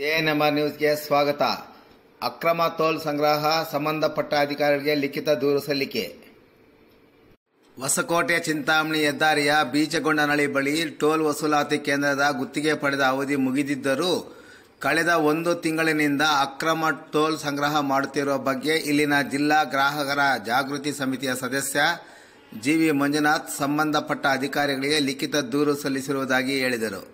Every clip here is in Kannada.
ಎಎನ್ಎಂಆರ್ ನ್ಯೂಸ್ಗೆ ಸ್ವಾಗತ ಅಕ್ರಮ ಟೋಲ್ ಸಂಗ್ರಹ ಸಂಬಂಧಪಟ್ಟ ಅಧಿಕಾರಿಗಳಿಗೆ ಲಿಖಿತ ದೂರು ಸಲ್ಲಿಕೆ ಹೊಸಕೋಟೆ ಚಿಂತಾಮಣಿ ಹೆದ್ದಾರಿಯ ಬೀಚಗೊಂಡನಹಳ್ಳಿ ಬಳಿ ಟೋಲ್ ವಸೂಲಾತಿ ಕೇಂದ್ರದ ಗುತ್ತಿಗೆ ಪಡೆದ ಅವಧಿ ಮುಗಿದಿದ್ದರೂ ಕಳೆದ ಒಂದು ತಿಂಗಳಿನಿಂದ ಅಕ್ರಮ ಟೋಲ್ ಸಂಗ್ರಹ ಮಾಡುತ್ತಿರುವ ಬಗ್ಗೆ ಇಲ್ಲಿನ ಜಿಲ್ಲಾ ಗ್ರಾಹಕರ ಜಾಗೃತಿ ಸಮಿತಿಯ ಸದಸ್ಯ ಜಿವಿ ಮಂಜುನಾಥ್ ಸಂಬಂಧಪಟ್ಟ ಅಧಿಕಾರಿಗಳಿಗೆ ಲಿಖಿತ ದೂರು ಸಲ್ಲಿಸಿರುವುದಾಗಿ ಹೇಳಿದರು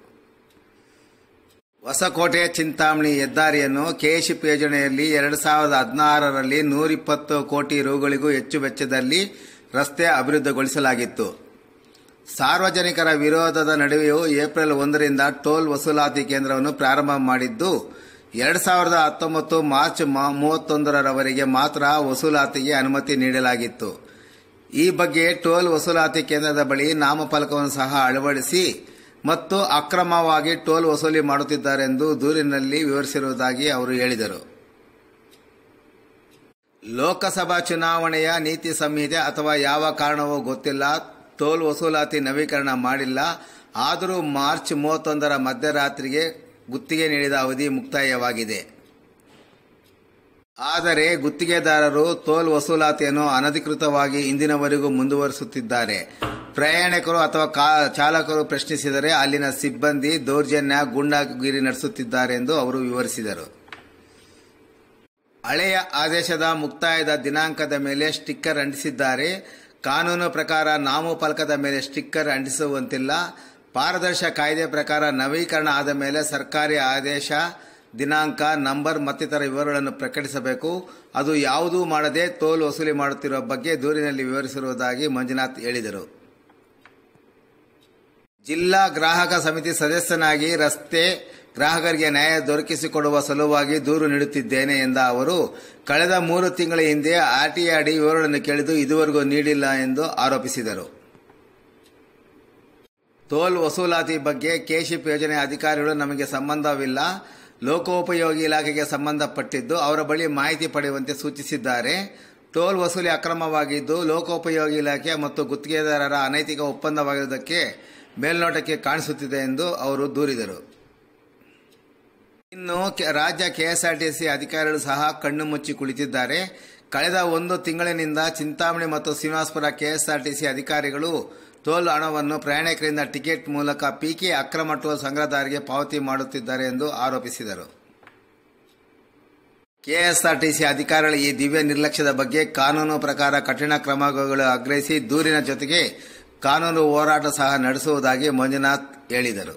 ಹೊಸಕೋಟೆ ಚಿಂತಾಮಣಿ ಹೆದ್ದಾರಿಯನ್ನು ಕೆಶಿಪ್ ಯೋಜನೆಯಲ್ಲಿ ಎರಡು ಸಾವಿರದ ಹದಿನಾರರಲ್ಲಿ ನೂರಿಪ್ಪತ್ತು ಕೋಟಿ ರುಗಳಿಗೂ ಹೆಚ್ಚು ವೆಚ್ಚದಲ್ಲಿ ರಸ್ತೆ ಅಭಿವೃದ್ಧಿಗೊಳಿಸಲಾಗಿತ್ತು ಸಾರ್ವಜನಿಕರ ವಿರೋಧದ ನಡುವೆಯೂ ಏಪ್ರಿಲ್ ಒಂದರಿಂದ ಟೋಲ್ ವಸೂಲಾತಿ ಕೇಂದ್ರವನ್ನು ಪ್ರಾರಂಭ ಮಾಡಿದ್ದು ಎರಡು ಸಾವಿರದ ಹತ್ತೊಂಬತ್ತು ಮಾರ್ಚ್ ಮ- ಮೂವತ್ತೊಂದರವರೆಗೆ ಮಾತ್ರ ವಸೂಲಾತಿಗೆ ಅನುಮತಿ ನೀಡಲಾಗಿತ್ತು ಈ ಬಗ್ಗೆ ಟೋಲ್ ವಸೂಲಾತಿ ಕೇಂದ್ರದ ಬಳಿ ನಾಮಫಲಕವನ್ನು ಸಹ ಅಳವಡಿಸಿ ಮತ್ತು ಅಕ್ರಮವಾಗಿ ಟೋಲ್ ವಸೂಲಿ ಮಾಡುತ್ತಿದ್ದಾರೆಂದು ದೂರಿನಲ್ಲಿ ವಿವರಿಸಿರುವುದಾಗಿ ಅವರು ಹೇಳಿದರು ಲೋಕಸಭಾ ಚುನಾವಣೆಯ ನೀತಿ ಸಂಹಿತೆ ಅಥವಾ ಯಾವ ಕಾರಣವೂ ಗೊತ್ತಿಲ್ಲ ಟೋಲ್ ವಸೂಲಾತಿ ನವೀಕರಣ ಮಾಡಿಲ್ಲ ಆದರೂ ಮಾರ್ಚ್ ಮೂವತ್ತೊಂದರ ಮಧ್ಯರಾತ್ರಿಗೆ ಗುತ್ತಿಗೆ ನೀಡಿದ ಅವಧಿ ಮುಕ್ತಾಯವಾಗಿದೆ ಆದರೆ ಗುತ್ತಿಗೆದಾರರು ಟೋಲ್ ವಸೂಲಾತಿಯನ್ನು ಅನಧಿಕೃತವಾಗಿ ಇಂದಿನವರೆಗೂ ಮುಂದುವರಿಸುತ್ತಿದ್ದಾರೆ ಪ್ರಯಾಣಿಕರು ಅಥವಾ ಕಾ- ಚಾಲಕರು ಪ್ರಶ್ನಿಸಿದರೆ ಅಲ್ಲಿನ ಸಿಬ್ಬಂದಿ ದೌರ್ಜನ್ಯ ಗೂಂಡಾಗಿರಿ ನಡೆಸುತ್ತಿದ್ದಾರೆ ಎಂದು ಅವರು ವಿವರಿಸಿದರು ಹಳೆಯ ಆದೇಶದ ಮುಕ್ತಾಯದ ದಿನಾಂಕದ ಮೇಲೆ ಸ್ಟಿಕ್ಕರ್ ಅಂಟಿಸಿದ್ದಾರೆ ಕಾನೂನು ಪ್ರಕಾರ ನಾಮಫಲಕದ ಮೇಲೆ ಸ್ಟಿಕ್ಕರ್ ಅಂಟಿಸುವಂತಿಲ್ಲ ಪಾರದರ್ಶಕ ಕಾಯ್ದೆ ಪ್ರಕಾರ ನವೀಕರಣ ಆದ ಮೇಲೆ ಸರ್ಕಾರಿ ಆದೇಶ ದಿನಾಂಕ ನಂಬರ್ ಮತ್ತಿತರ ವಿವರಗಳನ್ನು ಪ್ರಕಟಿಸಬೇಕು ಅದು ಯಾವುದೂ ಮಾಡದೆ ಟೋಲ್ ವಸೂಲಿ ಮಾಡುತ್ತಿರುವ ಬಗ್ಗೆ ದೂರಿನಲ್ಲಿ ವಿವರಿಸಿರುವುದಾಗಿ ಮಂಜುನಾಥ್ ಹೇಳಿದರು ಜಿಲ್ಲಾ ಗ್ರಾಹಕ ಸಮಿತಿ ಸದಸ್ಯನಾಗಿ ರಸ್ತೆ ಗ್ರಾಹಕರಿಗೆ ನ್ಯಾಯ ದೊರಕಿಸಿಕೊಡುವ ಸಲುವಾಗಿ ದೂರು ನೀಡುತ್ತಿದ್ದೇನೆ ಎಂದ ಅವರು ಕಳೆದ ಮೂರು ತಿಂಗಳ ಹಿಂದೆ ಆರ್ಟಿಎ ಅಡಿ ವಿವರಗಳನ್ನು ಕೇಳಿದ್ದು ಇದುವರೆಗೂ ನೀಡಿಲ್ಲ ಎಂದು ಆರೋಪಿಸಿದರು ಟೋಲ್ ವಸೂಲಾತಿ ಬಗ್ಗೆ ಕೆಶಿಪ್ ಯೋಜನೆ ಅಧಿಕಾರಿಗಳು ನಮಗೆ ಸಂಬಂಧವಿಲ್ಲ ಲೋಕೋಪಯೋಗಿ ಇಲಾಖೆಗೆ ಸಂಬಂಧಪಟ್ಟಿದ್ದು ಅವರ ಬಳಿ ಮಾಹಿತಿ ಪಡೆಯುವಂತೆ ಸೂಚಿಸಿದ್ದಾರೆ ಟೋಲ್ ವಸೂಲಿ ಅಕ್ರಮವಾಗಿದ್ದು ಲೋಕೋಪಯೋಗಿ ಇಲಾಖೆ ಮತ್ತು ಗುತ್ತಿಗೆದಾರರ ಅನೈತಿಕ ಒಪ್ಪಂದವಾಗಿರುವುದಕ್ಕೆ ಮೇಲ್ನೋಟಕ್ಕೆ ಕಾಣಿಸುತ್ತಿದೆ ಎಂದು ಅವರು ದೂರಿದರು ಇನ್ನು ಕೆ- ರಾಜ್ಯ ಕೆಎಸ್ಆರ್ಟಿಸಿ ಅಧಿಕಾರಿಗಳು ಸಹ ಕಣ್ಣು ಮುಚ್ಚಿ ಕುಳಿತಿದ್ದಾರೆ ಕಳೆದ ಒಂದು ತಿಂಗಳಿನಿಂದ ಚಿಂತಾಮಣಿ ಮತ್ತು ಶ್ರೀನಿವಾಸಪುರ ಕೆಎಸ್ಆರ್ಟಿಸಿ ಅಧಿಕಾರಿಗಳು ಟೋಲ್ ಹಣವನ್ನು ಪ್ರಯಾಣಿಕರಿಂದ ಟಿಕೆಟ್ ಮೂಲಕ ಪಿಕೆ ಅಕ್ರಮ ಟೋಲ್ ಸಂಗ್ರಹದಾರರಿಗೆ ಪಾವತಿ ಮಾಡುತ್ತಿದ್ದಾರೆ ಎಂದು ಆರೋಪಿಸಿದರು ಕೆಎಸ್ಆರ್ಟಿಸಿ ಅಧಿಕಾರಿಗಳ ಈ ದಿವ್ಯ ನಿರ್ಲಕ್ಷ್ಯದ ಬಗ್ಗೆ ಕಾನೂನು ಪ್ರಕಾರ ಕಠಿಣ ಕ್ರಮಗಳು ಆಗ್ರಹಿಸಿ ದೂರಿನ ಜೊತೆಗೆ ಕಾನೂನು ಹೋರಾಟ ಸಹ ನಡೆಸುವುದಾಗಿ ಮಂಜುನಾಥ್ ಹೇಳಿದರು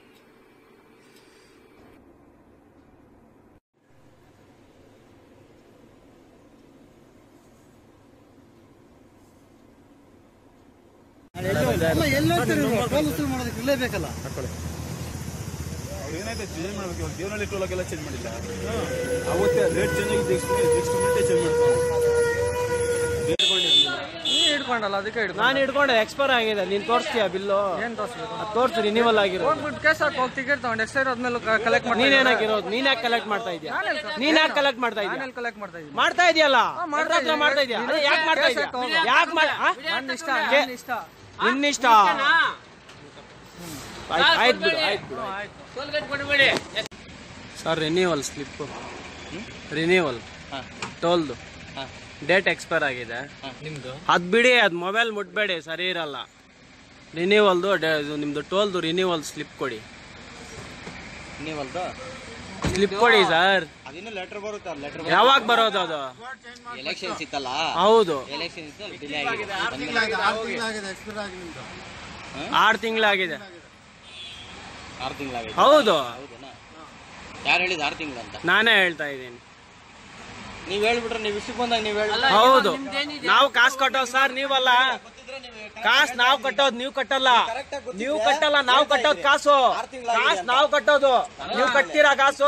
ಅಲ್ಲ ಎಲ್ಲೋಗ್ತೀರಿ ನೀವು? ಟೋಲ್ ವಸೂಲು ಮಾಡೋದಕ್ಕೆ ಇರ್ಲೇಬೇಕಲ್ಲ ಏನಾಯ್ತು ಚೇಂಜ್ ಮಾಡ್ಬೇಕು ಇವಾಗ ದೇವನಹಳ್ಳಿ ಟೋಲಕ್ಕೆಲ್ಲ ಚೇಂಜ್ ಮಾಡಿಲ್ಲ ಅವತ್ತೇ ರೇಟ್ ಚೇಂಜ್ ಆಗಿದ್ದು ನೆಕ್ಸ್ಟ್ ನೆಕ್ಸ್ಟ್ ಮಿನಿಟೇ ಚೇಂಜ್ ಮಾಡ್ತಾರೆ ನೀ ಹಿಡ್ಕೊಂಡಲ್ಲ ಅದಕ್ಕೆ ಹಿಡ್ಕೊಂಡು ನಾನು ಹಿಡ್ಕೊಂಡೆ ಎಕ್ಸ್ಪೈರ್ ಆಗಿದೆ ನೀನ್ ತೋರಿಸ್ತೀಯ ಬಿಲ್ಲು ಏನ್ ತೋರಿಸ್ಬೇಕು ಅದು ತೋರ್ಸು ರಿನಿವಲ್ ಆಗಿರೋ ಹೋಗ್ಬಿಟ್ಟು ಕೇಸ್ ಹಾಕಿ ಹೋಗಿ ಟಿಕೆಟ್ ತಗೊಂಡು ಎಕ್ಸ್ಪೈರ್ ಆದ್ಮೇಲೆ ಕಲೆಕ್ಟ್ ಮಾಡಿ ನೀನ್ ಏನಾಗಿರೋದು ನೀನ್ ಯಾಕೆ ಕಲೆಕ್ಟ್ ಮಾಡ್ತಾ ಇದೀಯ ನೀನ್ ಯಾಕೆ ಕಲೆಕ್ಟ್ ಮಾಡ್ತಾ ಇದೀಯ ನಾನೆಲ್ಲಿ ಕಲೆಕ್ಟ್ ಮಾಡ್ತಾ ಇದ್ದೀನಿ ಮಾಡ್ತಾ ಇದೆಯಲ್ಲ ಮಾಡ್ತಾ ಹತ್ರ ಮಾಡ್ತಾ ಇದೀಯ ಅದೇ ಯಾಕೆ ಮಾಡ್ತಾ ಇದೀಯ ಕೇಸ್ ಹಾಕು. ಯಾಕೆ ಮಾಡ ನನ್ನ ಇಷ್ಟ ಕೇ- ನನ್ನ ಇಷ್ಟ ನಿನ್ನಿಷ್ಟ ಆಯ್ತು ಆಯ್ತು ಬಿಡು ಆಯ್ತು ಬಿಡು ಸರ್ ರಿನ್ಯೂವಲ್ ಸ್ಲಿಪ್ ರಿನ್ಯೂವಲ್ ಟೋಲ್ದು ಡೇಟ್ ಎಕ್ಸ್ಪೈರ್ ಆಗಿದೆ ನಿಮ್ದು ಅದ್ ಬಿಡಿ ಅದ್ ಮೊಬೈಲ್ ಮುಟ್ಬೇಡಿ ಸರಿ ಇರಲ್ಲ ರಿನ್ಯೂವಲ್ದು ಇದು ನಿಮ್ದು ಟೋಲ್ದು ರಿನ್ಯೂವಲ್ ಸ್ಲಿಪ್ ಕೊಡಿ ನೀವಲ್ದು ಸ್ಲಿಪ್ ಕೊಡಿ ಸರ್ ಅದಿನ್ನು ಲೆಟರ್ ಬರುತ್ತೆ ಲೆಟರ್ ಯಾವಾಗ ಬರೋದು ಅದು ಎಲೆಕ್ಷನ್ಸ್ ಇತ್ತಲ್ಲ ಹೌದು ಎಲೆಕ್ಷನ್ ಡಿಲೇ ಆಗಿದೆ ಆರು ತಿಂಗಳಾಗಿದೆ ಆರು ತಿಂಗಳಾಗಿದೆ ಹೌದು ಹೌದನಾ ಯಾರು ಹೇಳಿದ ಆರು ತಿಂಗಳು ಅಂತ ನಾನೇ ಹೇಳ್ತಾ ಇದ್ದೀನಿ ನೀವ್ ಹೇಳ್ಬಿಟ್ರೆ ನೀವು ಇಷ್ಟಕ್ಕೆ ಬಂದಾಗ ನೀವು ಹೇಳಿ ಹೌದು ನಾವು ಕಾಸು ಕಟ್ಟೋದು ಸರ್ ನೀವಲ್ಲ ಕಾಸು ನಾವು ಕಟ್ಟೋದು ನೀವು ಕಟ್ಟಲ್ಲ ನೀವು ಕಟ್ಟಲ್ಲ ನಾವು ಕಟ್ಟೋದು ಕಾಸು ಕಾಸು ನಾವು ಕಟ್ಟೋದು ನೀವು ಕಟ್ತೀರಾ ಕಾಸು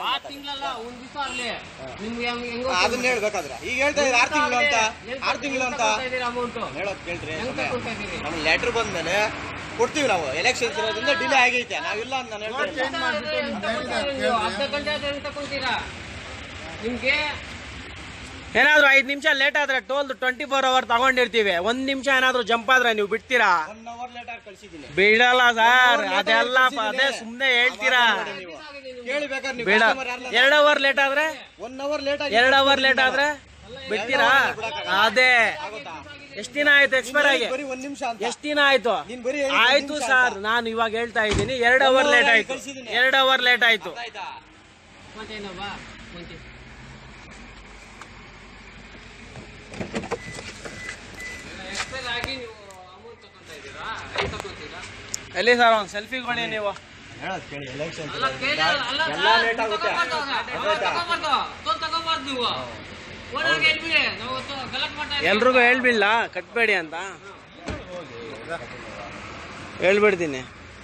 ಅದನ್ನ ಹೇಳ್ಬೇಕಾದ್ರೆ ಈಗ ಹೇಳ್ತಾ ಇದ್ದಾರೆ ಆರು ತಿಂಗಳು ಅಂತ ಆರು ತಿಂಗಳು ಅಂತ ಹೇಳೋದ್ ಕೇಳ್ರಿ ನಮ್ಗೆ ಲೆಟರ್ ಬಂದ್ಮೇಲೆ ಕೊಡ್ತೀವಿ ನಾವು ಎಲೆಕ್ಷನ್ಸ್ ಇರೋದ್ರಿಂದ ಡಿಲೇ ಆಗೈತೆ ನಾವಿಲ್ಲ ಅಂತ ನಾನು ಹೇಳ್ತೀನಿ ಏನಾದ್ರು ಐದ್ ನಿಮಿಷ ಲೇಟ್ ಆದ್ರೆ ಟೋಲ್ ಟ್ವೆಂಟಿ ಫೋರ್ ಅವರ್ ತಗೊಂಡಿರ್ತೀವಿ ಒಂದ್ ನಿಮಿಷ ಏನಾದ್ರು ಜಂಪ್ ಆದ್ರೆ ನೀವು ಬಿಡ್ತೀರಾ ಒನ್ ಅವರ್ ಲೇಟ್ ಆಗಿ ಕಳ್ಸಿದ್ದೀನಿ ಬಿಡಲ್ಲ ಸರ್ ಅದೆಲ್ಲ ಪ- ಅದೇ ಸುಮ್ನೆ ಹೇಳ್ತೀರಾ ಕೇಳಿ ಬೇಕಾದ್ರೆ ನೀವು ಬೇಡ customer ಯಾರ್ನ- ಎರಡು ಅವರ್ ಲೇಟ್ ಆದ್ರೆ ಒನ್ ಅವರ್ ಲೇಟ್ ಆಗಿ ಎರಡು ಅವರ್ ಲೇಟ್ ಆದ್ರೆ ಬಿಡ್ತೀರಾ ಅದೇ ಎಷ್ಟ್ ದಿನ ಆಯ್ತು ಎಕ್ಸ್ಪೈರ್ ಆಗಿ ಬರೀ ಒಂದ್ ನಿಮಿಷ ಅಂತ ಎಷ್ಟ್ ದಿನ ಆಯ್ತು ನೀನ್ ಬರೀ ಹೇಳಿ ಆಯ್ತು ಸರ್ ನಾನು ಇವಾಗ ಹೇಳ್ತಾ ಇದ್ದೀನಿ ಎರಡು ಅವರ್ ಲೇಟ್ ಆಯ್ತು ಕಳ್ಸಿದ್ದೀನಿ. ಎರಡು ಅವರ್ ಲೇಟ್ ಆಯ್ತು ಆಯ್ತಾ ಎಲ್ಲಿ ಸರ್ ಒಂದು ಸೆಲ್ಫಿ ಕೊಡಿ ನೀವು ಹೇಳೋದ್ ಕೇಳಿ ಎಲೆಕ್ಷನ್ ಎಲ್ಲ ಲೇಟ್ ಆಗುತ್ತೆ ಎಲ್ರಿಗೂ ಹೇಳ್ಬಿಡ್ಲ ಕಟ್ಬೇಡಿ ಅಂತ ಹೇಳ್ಬಿಡ್ತೀನಿ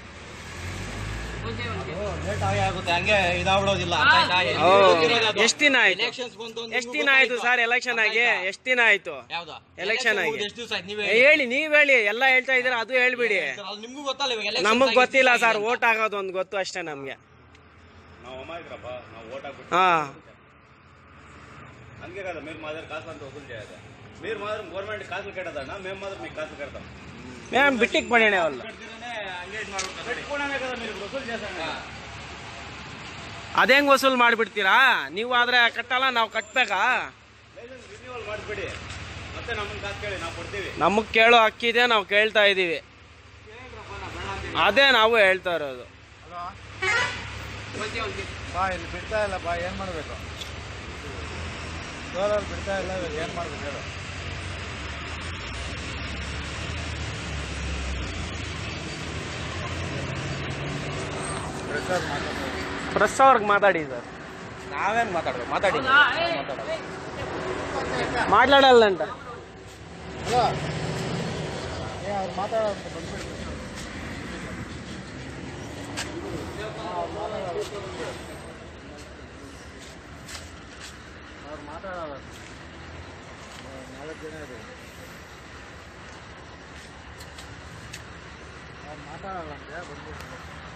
ಲೇಟ್ ಆಗಿ ಆಗುತ್ತೆ ಹಂಗೆ ಇದಾಗ್ಬಿಡೋದಿಲ್ಲ ಎಷ್ಟ್ ದಿನ ಆಯ್ತು ಎಲೆಕ್ಷನ್ಸ್ ಬಂತು ಅಂತ ಎಷ್ಟ್ ನಿಮ್ಗೂ ದಿನ ಆಯ್ತು ಗೊತ್ತಾಯ್ತಾ? ಸರ್ ಎಲೆಕ್ಷನ್ ಆಗಿ ಎಷ್ಟ್ ದಿನ ಆಯ್ತು ಯಾವ್ದು Election ಆಗಿ. ಎಷ್ಟು ದಿವಸ ಆಯ್ತು ನೀವೇ ಏ, ಹೇಳಿ ನೀವ್ ಹೇಳಿ ಎಲ್ಲ ಹೇಳ್ತಾ ಇದೀರ ಅದು ಹೇಳ್ಬಿಡಿ ಅದು ನಿಮ್ಗೂ ಗೊತ್ತಲ್ಲ ಇವಾಗ elections ನಮಗ್ ಆಗಿ ಗೊತ್ತಿಲ್ಲ ಎಷ್ಟು ದಿವ್ಸ ಸರ್ ಆಗಿದೆ ಓಟ್ ಆಗೋದು ಒಂದು ಗೊತ್ತು ಅಷ್ಟೇ ನಮ್ಗೆ ನಾವು ಅಮಾಯಕರಪ್ಪ ನಾವು ಓಟ್ ಹಾಕ್ಬಿಟ್ಟು ಹಾ అందుకే కదా మీరు మా దగ్గర కాసులు అంతా వసూలు చేయాలి మీరు మాత్రం గవర్నమెంట్ కాసులు కట్టదన్నా మేము మాత్రం మీకు కాసులు కడతాం ಮ್ಯಾಮ್ ಬಿಟ್ಟಿಕ್ ಬಣ್ಣ ಅವಲ್ಲ పెట్టుకోవడమే కదా మీరు వసూలు చేస్తాను ಅದೇಂಗ್ ವಸೂಲ್ ಮಾಡ್ಬಿಡ್ತೀರಾ ನೀವು ಆದ್ರೆ ಕಟ್ಟಲ್ಲ ನಾವು ಕಟ್ಬೇಕಾ ಲೈಸೆನ್ಸ್ ರಿನ್ಯೂವಲ್ ಮಾಡಿಬಿಡಿ ಮತ್ತೆ ನಮ್ಮನ್ನ ಕಾಸು ಕೇಳಿ ನಾವು ಕೊಡ್ತೀವಿ ನಮಗ್ ಕೇಳೋ ಹಕ್ಕಿದೆ ನಾವು ಕೇಳ್ತಾ ಇದೀವಿ ಅದೇ ನಾವು ಹೇಳ್ತಾ ಇರೋದು ಬಾ ಇಲ್ಲಿ ಬಿಡ್ತಾ ಇಲ್ಲ ಬಾ ಏನ್ ಮಾಡ್ಬೇಕು ಸೋಲಾರ್ ಬಿಡ್ತಾ ಇಲ್ಲ ಇವಾಗ ಏನ್ ಮಾಡ್ಬೇಕು ಹೇಳು ಪ್ರೆಷರ್ ಮಾತಾಡ್ತಾರೆ ಪ್ರೆಸ್ ಅವ್ರಿಗೆ ಮಾತಾಡಿ ಸರ್ ನಾವೇನ್ ಮಾತಾಡ್ಬೇಕು ಮಾತಾಡಿ ಮಾತಾಡಲ್ಲಂಟ ಅಲ್ಲ ಏ ಅವ್ರು ಮಾತಾಡೋದು ಬಂದ್ಬಿಡಿ ಅವ್ರು ಮಾತಾಡೋದು ನಾಲ್ಕು ಜನ ಇದೆ ಅವ್ರು ಮಾತಾಡಲ್ಲ ಅಂದ್ರೆ ಬಂದ್ಬಿಟ್ಟು